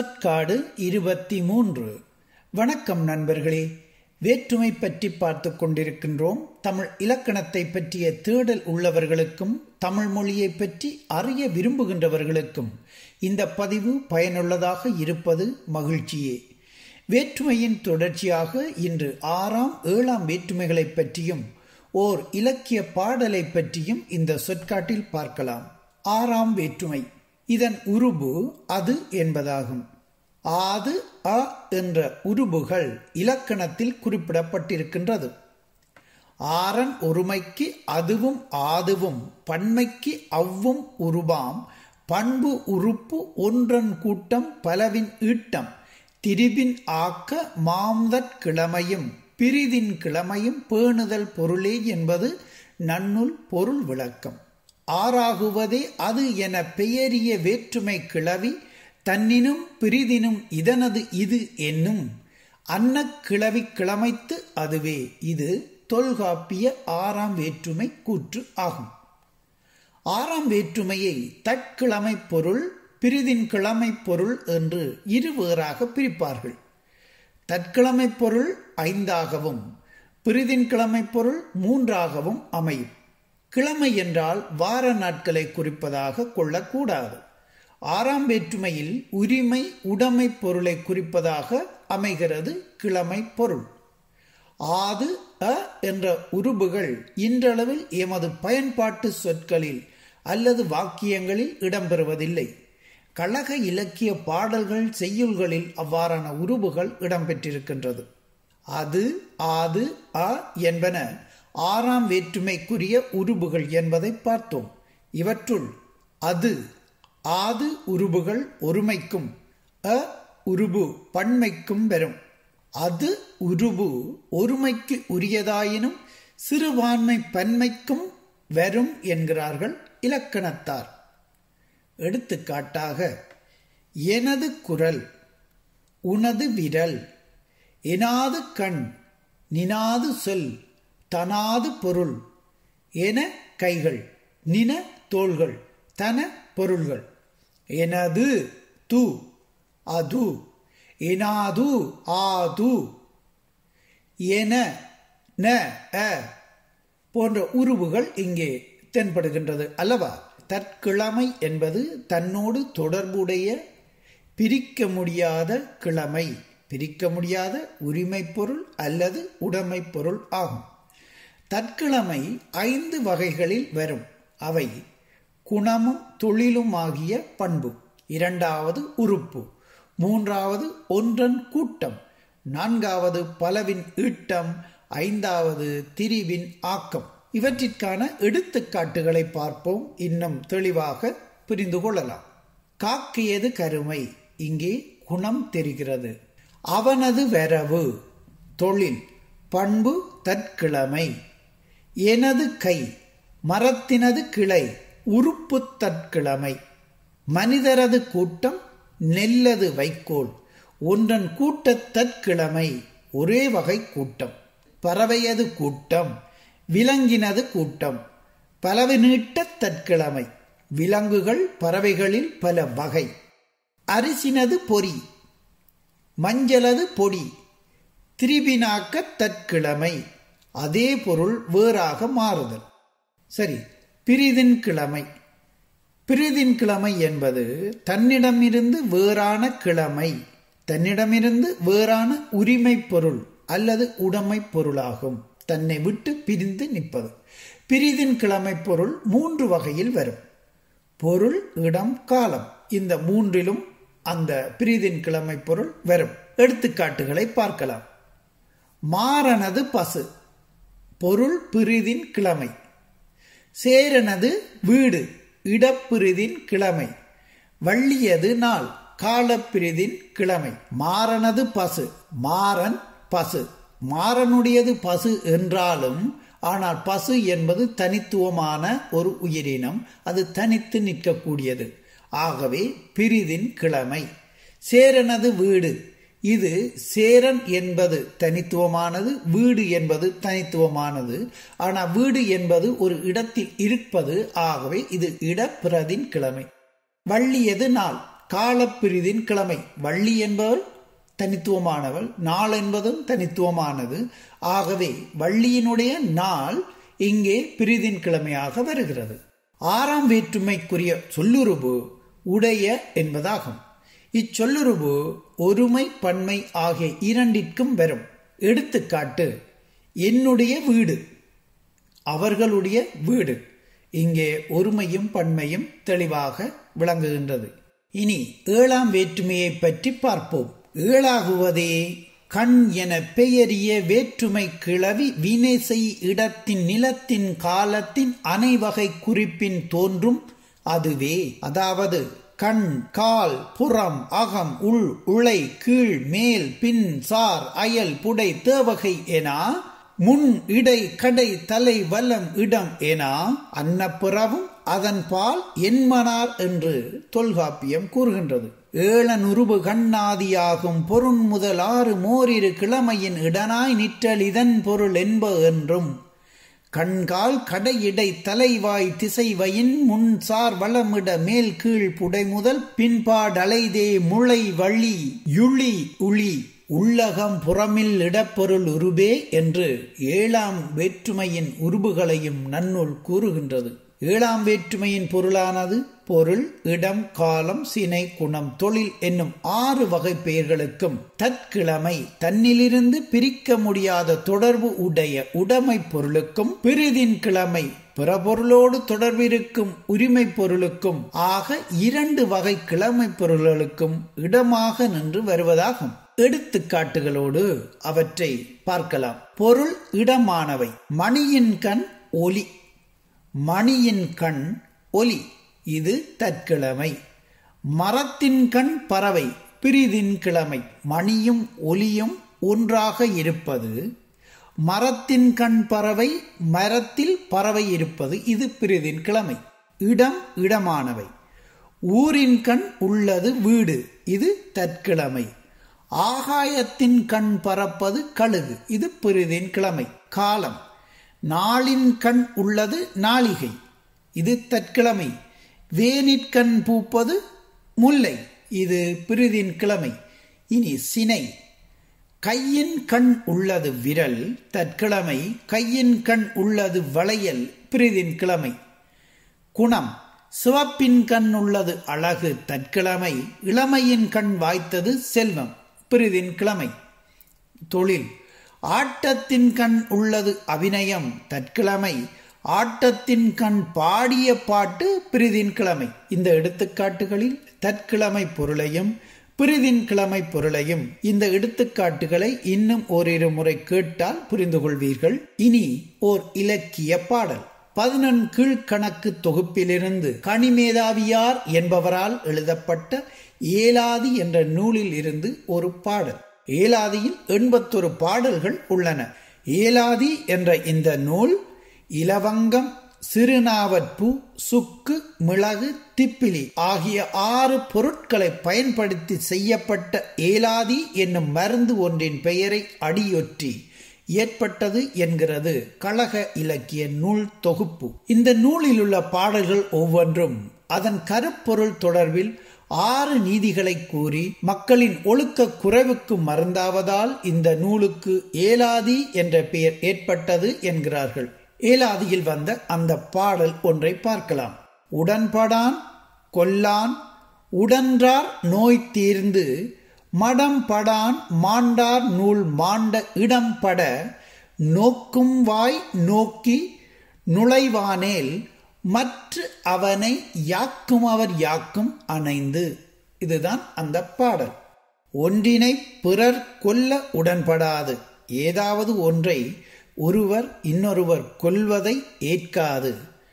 சொற்காடு இருபத்தி மூன்று வணக்கம் நண்பர்களே வேற்றுமை பற்றி பார்த்து கொண்டிருக்கின்றோம் தமிழ் இலக்கணத்தை பற்றிய தேடல் உள்ளவர்களுக்கும் தமிழ் மொழியை பற்றி அறிய விரும்புகின்றவர்களுக்கும் இந்த பதிவு பயனுள்ளதாக இருப்பது மகிழ்ச்சியே வேற்றுமையின் தொடர்ச்சியாக இன்று ஆறாம் ஏழாம் வேற்றுமைகளை பற்றியும் ஓர் இலக்கிய பாடலை பற்றியும் இந்த சொற்காட்டில் பார்க்கலாம் ஆறாம் வேற்றுமை இதன் உருபு அது என்பதாகும் ஆது அ என்ற உருபுகள் இலக்கணத்தில் குறிப்பிடப்பட்டிருக்கின்றது ஆரன் ஒருமைக்கு அதுவும் ஆதுவும் பன்மைக்கு அவ்வும் உருபாம் பண்பு உறுப்பு ஒன்றன் கூட்டம் பலவின் ஈட்டம் திரிபின் ஆக்க மாம்தற் கிழமையும் பிரிதின் கிழமையும் பேணுதல் பொருளே என்பது நன்னுல் பொருள் விளக்கம் ஆறாகுவதே அது என பெயரிய வேற்றுமை கிளவி தன்னினும் பிரிதினும் இதனது இது என்னும் அன்ன கிளவி கிழமைத்து அதுவே இது தொல்காப்பிய ஆறாம் வேற்றுமை கூற்று ஆகும் ஆறாம் வேற்றுமையை தற்கிழமை பொருள் பிரிதின் கிழமை பொருள் என்று இருவேறாக பிரிப்பார்கள் தற்கிழமை பொருள் ஐந்தாகவும் பிரிதின் கிழமை பொருள் மூன்றாகவும் அமையும் கிழமை என்றால் வார நாட்களை குறிப்பதாக கொள்ளக்கூடாது ஆறாம் வேற்றுமையில் உரிமை உடைமை பொருளை குறிப்பதாக அமைகிறது கிழமை பொருள் ஆது அ என்ற உருபுகள் இன்றளவில் எமது பயன்பாட்டு சொற்களில் அல்லது வாக்கியங்களில் இடம்பெறுவதில்லை கழக இலக்கிய பாடல்கள் செய்யுள்களில் அவ்வாறான உருபுகள் இடம்பெற்றிருக்கின்றது அது ஆது அ என்பன ஆறாம் வேற்றுமைக்குரிய உருபுகள் என்பதை பார்த்தோம் இவற்றுள் அது ஆது உருபுகள் ஒருமைக்கும் அ உருபு பன்மைக்கும் வரும் அது உருபு ஒருமைக்கு உரியதாயினும் சிறுபான்மை பன்மைக்கும் வரும் என்கிறார்கள் இலக்கணத்தார் எடுத்துக்காட்டாக எனது குரல் உனது விரல் எனாது கண் நினாது சொல் தனாது பொருள் என கைகள் நின தோள்கள் தன பொருள்கள் எனது து அது எனாது ஆது என ந அ போன்ற உருவுகள் இங்கே தென்படுகின்றது அல்லவா தற்கிழமை என்பது தன்னோடு தொடர்புடைய பிரிக்க முடியாத கிழமை பிரிக்க முடியாத உரிமை பொருள் அல்லது உடைமை பொருள் ஆகும் தற்கிழமை ஐந்து வகைகளில் வரும் அவை குணமும் தொழிலும் ஆகிய பண்பு இரண்டாவது உறுப்பு மூன்றாவது ஒன்றன் கூட்டம் நான்காவது பலவின் ஈட்டம் ஐந்தாவது திரிவின் ஆக்கம் இவற்றிற்கான எடுத்துக்காட்டுகளை பார்ப்போம் இன்னும் தெளிவாக புரிந்து கொள்ளலாம் காக்கியது கருமை இங்கே குணம் தெரிகிறது அவனது வரவு தொழில் பண்பு தற்கிழமை எனது கை மரத்தினது கிளை உறுப்பு தற்கிழமை மனிதரது கூட்டம் நெல்லது வைக்கோல் ஒன்றன் கூட்ட தற்கிழமை ஒரே வகை கூட்டம் பறவையது கூட்டம் விலங்கினது கூட்டம் பலவு நீட்ட தற்கிழமை விலங்குகள் பறவைகளில் பல வகை அரிசினது பொறி மஞ்சளது பொடி திரிபினாக்க தற்கிழமை அதே பொருள் வேறாக மாறுதல் சரி பிரிதின் கிழமை பிரிதின் கிழமை என்பது தன்னிடமிருந்து வேறான கிழமை தன்னிடமிருந்து வேறான உரிமை பொருள் அல்லது உடைமை பொருளாகும் தன்னை விட்டு பிரிந்து நிற்பது பிரிதின் கிழமை பொருள் மூன்று வகையில் வரும் பொருள் இடம் காலம் இந்த மூன்றிலும் அந்த பிரிதின் கிழமை பொருள் வரும் எடுத்துக்காட்டுகளை பார்க்கலாம் மாறனது பசு பொருள் பிரிதின் கிழமை சேரனது வீடு இடப்பிரிதின் கிழமை வள்ளியது நாள் காலப்பிரிதின் கிழமை மாறனது பசு மாறன் பசு மாறனுடையது பசு என்றாலும் ஆனால் பசு என்பது தனித்துவமான ஒரு உயிரினம் அது தனித்து நிற்கக்கூடியது ஆகவே பிரிதின் கிழமை சேரனது வீடு இது சேரன் என்பது தனித்துவமானது வீடு என்பது தனித்துவமானது ஆனால் வீடு என்பது ஒரு இடத்தில் இருப்பது ஆகவே இது இடப்பிரதின் கிழமை வள்ளியது நாள் காலப்பிரிதின் கிழமை வள்ளி என்பவள் தனித்துவமானவள் நாள் என்பதும் தனித்துவமானது ஆகவே வள்ளியினுடைய நாள் இங்கே பிரிதின் கிழமையாக வருகிறது ஆறாம் வேற்றுமைக்குரிய சொல்லுருபு உடைய என்பதாகும் இச்சொல்லுருபு ஒருமை பன்மை ஆகிய இரண்டிற்கும் வரும் எடுத்துக்காட்டு என்னுடைய வீடு அவர்களுடைய வீடு இங்கே ஒருமையும் பன்மையும் தெளிவாக விளங்குகின்றது இனி ஏழாம் வேற்றுமையை பற்றி பார்ப்போம் ஏழாகுவதே கண் என பெயரிய வேற்றுமை கிளவி வினைசை இடத்தின் நிலத்தின் காலத்தின் அனைவகை குறிப்பின் தோன்றும் அதுவே அதாவது கண் கால் புறம் அகம் உள் உளை கீழ் மேல் பின் சார் அயல் புடை தேவகை என முன் இடை கடை தலை வலம் இடம் என அன்னப்புறவும் அதன் பால் என்மனார் என்று தொல்காப்பியம் கூறுகின்றது ஏழனுருபு கண்ணாதியாகும் பொருண் முதல் ஆறு மோரிரு கிழமையின் இடனாய் நிற்றல் இதன் பொருள் என்ப என்றும் கண்கால் கடையிடை தலைவாய் திசைவயின் முன் சார் வளமிட மேல் கீழ் புடை முதல் பின்பாடலைதே முளை வழி யுளி உளி உள்ளகம் புறமில் இடப்பொருள் உருபே என்று ஏழாம் வேற்றுமையின் உருபுகளையும் நன்னூல் கூறுகின்றது ஏழாம் வேற்றுமையின் பொருளானது பொருள் இடம் காலம் சினை குணம் தொழில் என்னும் ஆறு வகை பெயர்களுக்கும் தற்கிழமை தன்னிலிருந்து பிரிக்க முடியாத தொடர்பு உடைய உடைமை பொருளுக்கும் பிரிதின் கிழமை பிற பொருளோடு தொடர்பிருக்கும் உரிமை பொருளுக்கும் ஆக இரண்டு வகை கிழமை பொருள்களுக்கும் இடமாக நின்று வருவதாகும் எடுத்துக்காட்டுகளோடு அவற்றை பார்க்கலாம் பொருள் இடமானவை மணியின் கண் ஒலி மணியின் கண் ஒலி இது தற்கிழமை மரத்தின் கண் பறவை பிரிதின் கிழமை மணியும் ஒலியும் ஒன்றாக இருப்பது மரத்தின் கண் பறவை மரத்தில் பறவை இருப்பது இது பிரிதின் கிழமை இடம் இடமானவை ஊரின் கண் உள்ளது வீடு இது தற்கிழமை ஆகாயத்தின் கண் பறப்பது கழுகு இது பிரிதின் கிழமை காலம் நாளின் கண் உள்ளது நாளிகை இது தற்கிழமை வேனிற்கண் பூப்பது முல்லை இது பிரிதின் கிழமை இனி சினை கையின் கண் உள்ளது விரல் தற்கிழமை கையின் கண் உள்ளது வளையல் பிரிதின் கிழமை குணம் சிவப்பின் கண் உள்ளது அழகு தற்கிழமை இளமையின் கண் வாய்த்தது செல்வம் பிரிதின் கிழமை தொழில் ஆட்டத்தின் கண் உள்ளது அபிநயம் தற்கிழமை ஆட்டத்தின் கண் பாடிய பாட்டு பிரிதின் கிழமை இந்த எடுத்துக்காட்டுகளில் தற்கிழமை பொருளையும் பிரிதின் கிழமை பொருளையும் இந்த எடுத்துக்காட்டுகளை இன்னும் ஓரிரு முறை கேட்டால் புரிந்து கொள்வீர்கள் இனி ஓர் இலக்கிய பாடல் பதினெண் கீழ்கணக்கு தொகுப்பிலிருந்து கனிமேதாவியார் என்பவரால் எழுதப்பட்ட ஏலாதி என்ற நூலில் இருந்து ஒரு பாடல் ஏலாதியில் எண்பத்தொரு பாடல்கள் உள்ளன ஏலாதி என்ற இந்த நூல் இலவங்கம் சிறுநாவற்பூ சுக்கு மிளகு திப்பிலி ஆகிய ஆறு பொருட்களை பயன்படுத்தி செய்யப்பட்ட ஏலாதி என்னும் மருந்து ஒன்றின் பெயரை அடியொற்றி ஏற்பட்டது என்கிறது கழக இலக்கிய நூல் தொகுப்பு இந்த நூலில் உள்ள பாடல்கள் ஒவ்வொன்றும் அதன் கருப்பொருள் தொடர்பில் ஆறு நீதிகளை கூறி மக்களின் ஒழுக்க குறைவுக்கு மறந்தாவதால் இந்த நூலுக்கு ஏலாதி என்ற பெயர் ஏற்பட்டது என்கிறார்கள் ஏலாதியில் வந்த அந்த பாடல் ஒன்றை பார்க்கலாம் உடன்படான் கொல்லான் உடன்றார் நோய் தீர்ந்து மடம் படான் மாண்டார் நூல் மாண்ட இடம் பட நோக்கும் வாய் நோக்கி நுழைவானேல் மற்ற அவனை யாக்கும் அவர் யாக்கும் அணைந்து இதுதான் அந்த பாடல் ஒன்றினை பிறர் கொல்ல உடன்படாது ஏதாவது ஒன்றை ஒருவர் இன்னொருவர் கொல்வதை ஏற்காது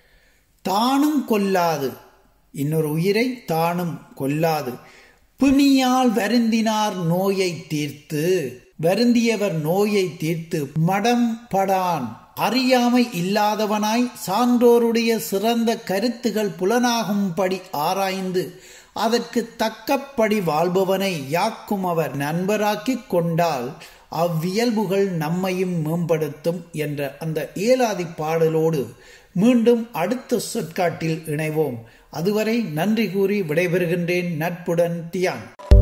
தானும் கொல்லாது இன்னொரு உயிரை தானும் கொல்லாது பிணியால் வருந்தினார் நோயை தீர்த்து வருந்தியவர் நோயை தீர்த்து மடம் படான் அறியாமை இல்லாதவனாய் சான்றோருடைய சிறந்த கருத்துகள் புலனாகும்படி ஆராய்ந்து அதற்கு தக்கப்படி வாழ்பவனை யாக்கும் அவர் நண்பராக்கிக் கொண்டால் அவ்வியல்புகள் நம்மையும் மேம்படுத்தும் என்ற அந்த ஏலாதி பாடலோடு மீண்டும் அடுத்த சொற்காட்டில் இணைவோம் அதுவரை நன்றி கூறி விடைபெறுகின்றேன் நட்புடன் தியான்